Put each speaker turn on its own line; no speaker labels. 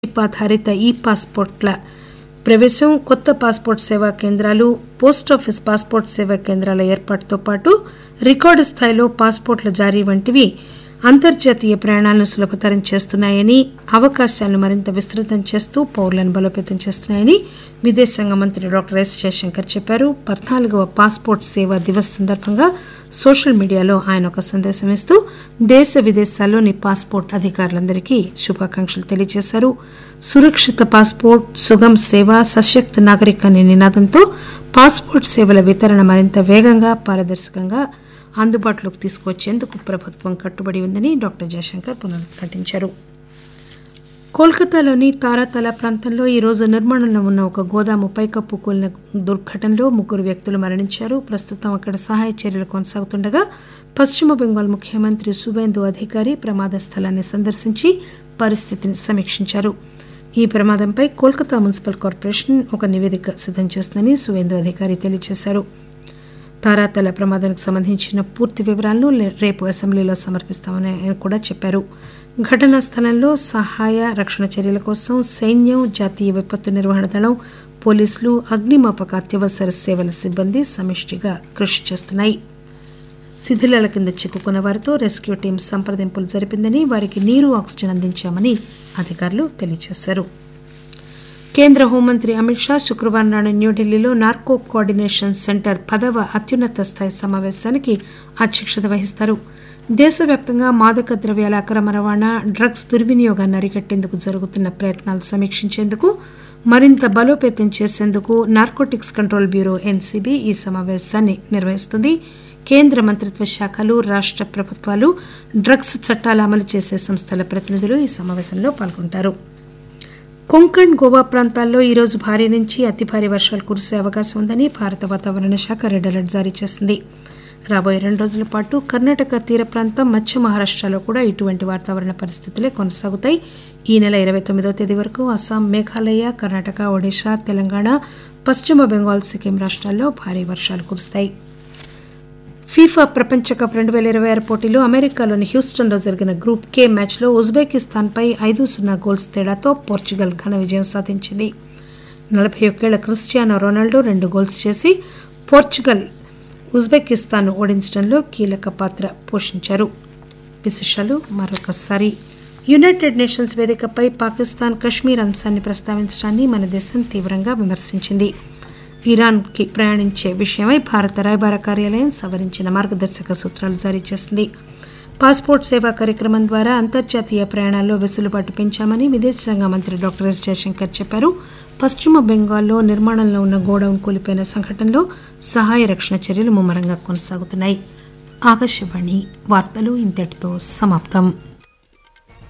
chip ఆధారిత ఈ పాస్పోర్ట్ల ప్రవేశం కొత్త పాస్పోర్ట్ సేవా కేంద్రాలు పోస్టాఫీస్ పాస్పోర్ట్ సేవా కేంద్రాల ఏర్పాటుతో పాటు రికార్డు స్థాయిలో పాస్పోర్ట్ల జారీ వంటివి అంతర్జాతీయ ప్రయాణాలను సులభతరం చేస్తున్నాయని అవకాశాలను మరింత విస్తృతం చేస్తూ పౌరులను బలోపేతం చేస్తున్నాయని విదేశాంగ మంత్రి డాక్టర్ ఎస్ జయశంకర్ చెప్పారు పద్నాలుగవ పాస్పోర్ట్ సేవా దివస్ సందర్భంగా సోషల్ మీడియాలో ఆయన ఒక సందేశం ఇస్తూ దేశ విదేశాల్లోని పాస్పోర్ట్ అధికారులందరికీ శుభాకాంక్షలు తెలియజేశారు సురక్షిత పాస్పోర్ట్ సుగమ్ సేవ సశక్త నాగరిక్ అనే నినాదంతో పాస్పోర్ట్ సేవల వితరణ మరింత వేగంగా పారదర్శకంగా అందుబాటులోకి తీసుకువచ్చేందుకు ప్రభుత్వం కట్టుబడి ఉందని డాక్టర్ జయశంకర్ పునరుద్ఘాటించారు కోల్కతాలోని తారాతల ప్రాంతంలో ఈరోజు నిర్మాణంలో ఉన్న ఒక గోదాము పైకప్పు కూలిన దుర్ఘటనలో ముగ్గురు వ్యక్తులు మరణించారు ప్రస్తుతం అక్కడ సహాయ చర్యలు కొనసాగుతుండగా పశ్చిమ బెంగాల్ ముఖ్యమంత్రి సువేందు అధికారి ప్రమాద స్థలాన్ని సందర్శించి పరిస్థితిని సమీక్షించారు ఈ ప్రమాదంపై కోల్కతా మున్సిపల్ కార్పొరేషన్ ఒక నివేదిక సిద్దం చేస్తుందని సువేందు అధికారి తెలియజేశారు తారాతల ప్రమాదానికి సంబంధించిన పూర్తి వివరాలను లే- రేపు అసెంబ్లీలో సమర్పిస్తామని ఆయన కూడా చెప్పారు ఘటనా స్థలంలో సహాయ రక్షణ చర్యల కోసం సైన్యం జాతీయ విపత్తు నిర్వహణ దళం పోలీసులు అగ్నిమాపక అత్యవసర సేవల సిబ్బంది సమిష్టిగా కృషి చేస్తున్నాయి శిథిలాల కింద చిక్కుకున్న వారితో రెస్క్యూ టీం సంప్రదింపులు జరిపిందని వారికి నీరు ఆక్సిజన్ అందించామని అధికారులు తెలియజేశారు కేంద్ర హోంమంత్రి అమిత్ షా శుక్రవారం నాడు న్యూఢిల్లీలో నార్కో కోఆర్డినేషన్ సెంటర్ పదవ అత్యున్నత స్థాయి సమావేశానికి అధ్యక్షత వహిస్తారు దేశవ్యాప్తంగా మాదక ద్రవ్యాల అక్రమ రవాణా డ్రగ్స్ దుర్వినియోగాన్ని అరికట్టేందుకు జరుగుతున్న ప్రయత్నాలు సమీక్షించేందుకు మరింత బలోపేతం చేసేందుకు నార్కోటిక్స్ కంట్రోల్ బ్యూరో ఎన్సీబీ ఈ సమావేశాన్ని నిర్వహిస్తుంది కేంద్ర మంత్రిత్వ శాఖలు రాష్ట్ర ప్రభుత్వాలు డ్రగ్స్ చట్టాలు అమలు చేసే సంస్థల ప్రతినిధులు ఈ సమావేశంలో పాల్గొంటారు కొంకణ్ గోవా ప్రాంతాల్లో ఈరోజు భారీ నుంచి అతి భారీ వర్షాలు కురిసే అవకాశం ఉందని భారత వాతావరణ శాఖ రెడ్ అలర్ట్ జారీ చేసింది రాబోయే రెండు రోజుల పాటు కర్ణాటక తీర ప్రాంతం మధ్య మహారాష్టలో కూడా ఇటువంటి వాతావరణ పరిస్థితులే కొనసాగుతాయి ఈ నెల ఇరవై తొమ్మిదో తేదీ వరకు అస్సాం మేఘాలయ కర్ణాటక ఒడిశా తెలంగాణ పశ్చిమ బెంగాల్ సిక్కిం రాష్ట్రాల్లో భారీ వర్షాలు కురుస్తాయి ఫీఫా ప్రపంచ కప్ రెండు వేల ఇరవై ఆరు పోటీలో అమెరికాలోని హ్యూస్టన్లో జరిగిన గ్రూప్ కే మ్యాచ్లో ఉజ్బెకిస్తాన్పై ఐదు సున్నా గోల్స్ తేడాతో పోర్చుగల్ ఘన విజయం సాధించింది నలభై ఒక్కేళ్ల క్రిస్టియానో రొనాల్డో రెండు గోల్స్ చేసి పోర్చుగల్ ఉజ్బెకిస్తాన్ ఓడించడంలో కీలక పాత్ర పోషించారు విశేషాలు మరొకసారి యునైటెడ్ నేషన్స్ వేదికపై పాకిస్తాన్ కశ్మీర్ అంశాన్ని ప్రస్తావించడాన్ని మన దేశం తీవ్రంగా విమర్శించింది ఇరాన్కి ప్రయాణించే విషయమై భారత రాయబార కార్యాలయం సవరించిన మార్గదర్శక సూత్రాలు జారీ చేసింది పాస్పోర్ట్ సేవా కార్యక్రమం ద్వారా అంతర్జాతీయ ప్రయాణాల్లో వెసులుబాటు పెంచామని విదేశాంగ మంత్రి డాక్టర్ ఎస్ జయశంకర్ చెప్పారు పశ్చిమ బెంగాల్లో నిర్మాణంలో ఉన్న గోడౌన్ కూలిపోయిన సంఘటనలో సహాయ రక్షణ చర్యలు ముమ్మరంగా కొనసాగుతున్నాయి ఆకాశవాణి వార్తలు ఇంతటితో సమాప్తం